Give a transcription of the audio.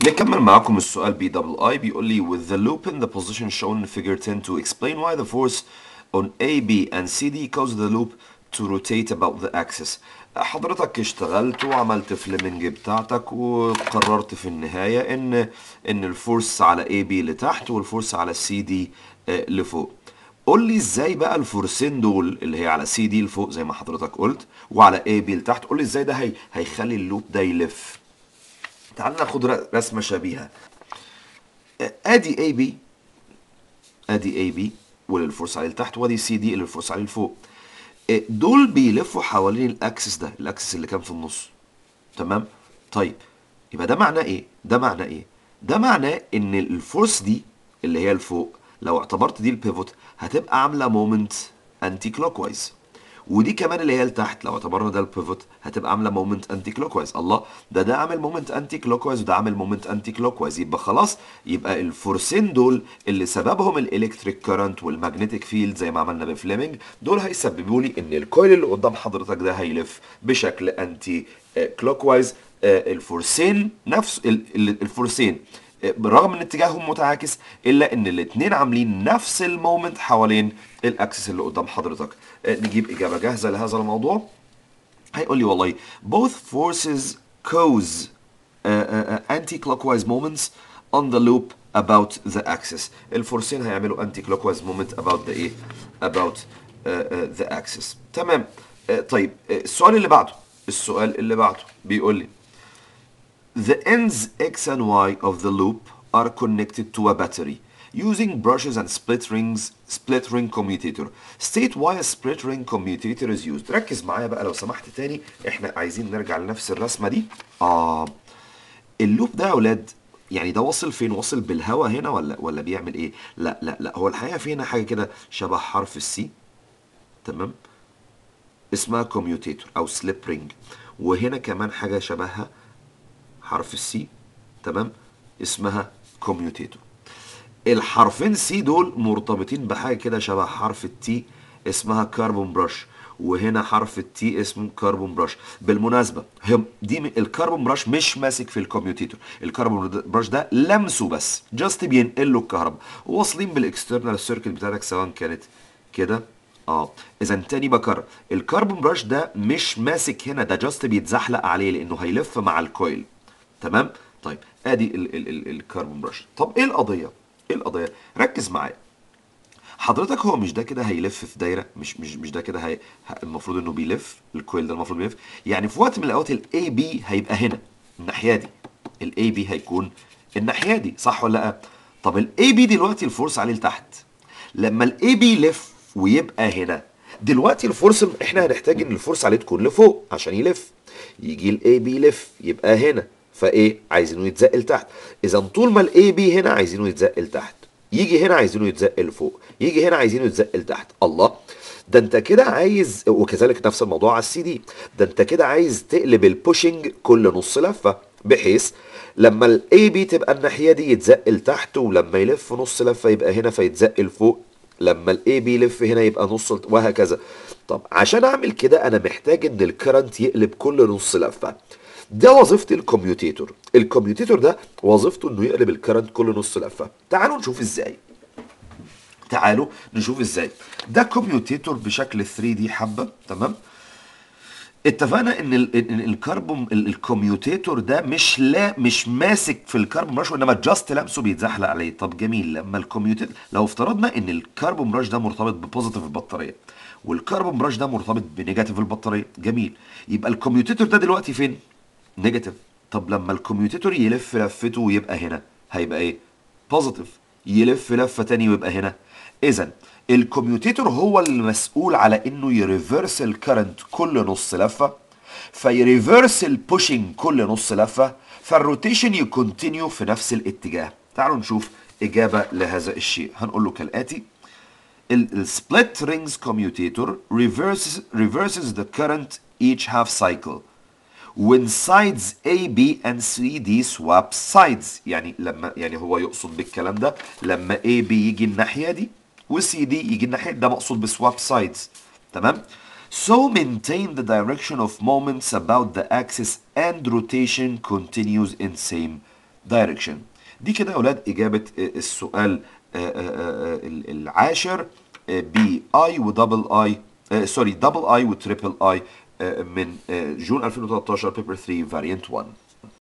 نكمل معاكم السؤال بي دبل اي بيقول لي with the loop in the position shown in figure 10 to explain why the force on A, B and C, D cause the loop to rotate about the axis حضرتك اشتغلت وعملت فليمنج بتاعتك وقررت في النهاية ان ان الفورس على A, B لتحت والفورس على C, D آه، لفوق قول لي ازاي بقى الفورسين دول اللي هي على سي دي لفوق زي ما حضرتك قلت وعلى اي بي لتحت قول لي ازاي ده هي هيخلي اللوب ده يلف تعال ناخد ر- رسمه شبيهه آه، ادي اي بي ادي اي بي واللي الفورس عليه لتحت وادي سي دي اللي الفورس عليه لفوق آه، دول بيلفوا حوالين الاكسس ده الاكسس اللي كان في النص تمام طيب يبقى ده معناه ايه ده معناه ايه ده معناه ان الفورس دي اللي هي لفوق لو اعتبرت دي البيفوت هتبقى عامله مومنت انتي كلوك وايز ودي كمان اللي هي لتحت لو اعتبرنا ده البيفوت هتبقى عامله مومنت انتي كلوك وايز الله ده ده عامل مومنت انتي كلوك وايز وده عامل مومنت انتي كلوك وايز يبقى خلاص يبقى الفورسين دول اللي سببهم الالكتريك كارنت والمagnetic فيلد زي ما عملنا بفليمنج دول هيسببوا لي ان الكويل اللي قدام حضرتك ده هيلف بشكل انتي كلوك وايز الفورسين نفس ال- ال- الفورسين برغم ان اتجاههم متعاكس الا ان الاثنين عاملين نفس المومنت حوالين الاكسس اللي قدام حضرتك آه، نجيب اجابه جاهزه لهذا الموضوع هيقول لي والله both forces cause uh, uh, uh, anti-clockwise moments on the loop about the axis الفورسين هيعملوا anti-clockwise moment about the ايه about uh, uh, the axis تمام uh, طيب uh, السؤال اللي بعده السؤال اللي بعده بيقول لي The ends X and Y of the loop are connected to a battery using brushes and split rings split ring commutator. State why a split ring commutator is used. ركز معايا بقى لو سمحت تاني احنا عايزين نرجع لنفس الرسمة دي. آه اللوب ده يا اولاد يعني ده واصل فين؟ واصل بالهوا هنا ولا ولا بيعمل ايه؟ لا لا لا هو الحقيقة في هنا حاجة كده شبه حرف السي تمام؟ اسمها كوميوتيتور او سليب رينج وهنا كمان حاجة شبهها حرف السي تمام اسمها كوميوتيتور الحرفين سي دول مرتبطين بحاجه كده شبه حرف التي اسمها كربون براش وهنا حرف التي اسمه كربون براش بالمناسبه هم دي م- الكربون براش مش ماسك في الكوميوتيتور الكربون براش ده لمسه بس جاست بينقل له الكهرباء واصلين بالاكسترنال سيركت بتاعتك سواء كانت كده اه اذا تاني بكرر الكربون براش ده مش ماسك هنا ده جاست بيتزحلق عليه لانه هيلف مع الكويل تمام طيب ادي ال ال ال الكربون براش طب ايه القضيه ايه القضيه ركز معايا حضرتك هو مش ده كده هيلف في دايره مش مش مش ده كده هي ه- المفروض انه بيلف الكويل ده المفروض بيلف يعني في وقت من الاوقات الاي بي هيبقى هنا الناحيه دي الاي بي هيكون الناحيه دي صح ولا لا طب الاي بي دلوقتي الفورس عليه لتحت لما الاي بي يلف ويبقى هنا دلوقتي الفورس احنا هنحتاج ان الفورس عليه تكون لفوق عشان يلف يجي الاي بي يلف يبقى هنا فايه عايزينه يتزق لتحت اذا طول ما الاي بي هنا عايزينه يتزق لتحت يجي هنا عايزينه يتزق لفوق يجي هنا عايزينه يتزق لتحت الله ده انت كده عايز وكذلك نفس الموضوع على السي دي ده انت كده عايز تقلب البوشنج كل نص لفه بحيث لما الاي بي تبقى الناحيه دي يتزق لتحت ولما يلف نص لفه يبقى هنا فيتزق لفوق لما الاي بي يلف هنا يبقى نص لت- وهكذا طب عشان اعمل كده انا محتاج ان الكرنت يقلب كل نص لفه ده وظيفه الكوميوتيتور الكوميوتيتور ده وظيفته انه يقلب الكرنت كل نص لفه تعالوا نشوف ازاي تعالوا نشوف ازاي ده كوميوتيتور بشكل 3 دي حبه تمام اتفقنا ان ال- ان الكربون ال- الكوميوتيتور ده مش لا مش ماسك في الكربون راش وانما جاست لمسه بيتزحلق عليه طب جميل لما الكوميوتيتور لو افترضنا ان الكربون راش ده مرتبط ببوزيتيف البطاريه والكربون راش ده مرتبط بنيجاتيف البطاريه جميل يبقى الكوميوتيتور ده دلوقتي فين نيجاتيف طب لما الكوميوتيتور يلف لفته ويبقى هنا هيبقى ايه بوزيتيف يلف لفه تاني ويبقى هنا اذا الكوميوتيتور هو المسؤول على انه يريفرس الكرنت كل نص لفه فيريفرس البوشنج كل نص لفه فالروتيشن يكونتينيو في نفس الاتجاه تعالوا نشوف اجابه لهذا الشيء هنقول له كالاتي السبليت رينجز كوميوتيتور reverses reverses the current each half cycle when sides A, B and C, D swap sides يعني لما يعني هو يقصد بالكلام ده لما A, B يجي الناحية دي و C, D يجي الناحية ده مقصود بسواب sides تمام So maintain the direction of moments about the axis and rotation continues in same direction دي كده يا اولاد اجابه السؤال العاشر بي اي ودبل اي سوري دبل اي وتريبل اي من جون 2013 بيبر 3 فاريانت 1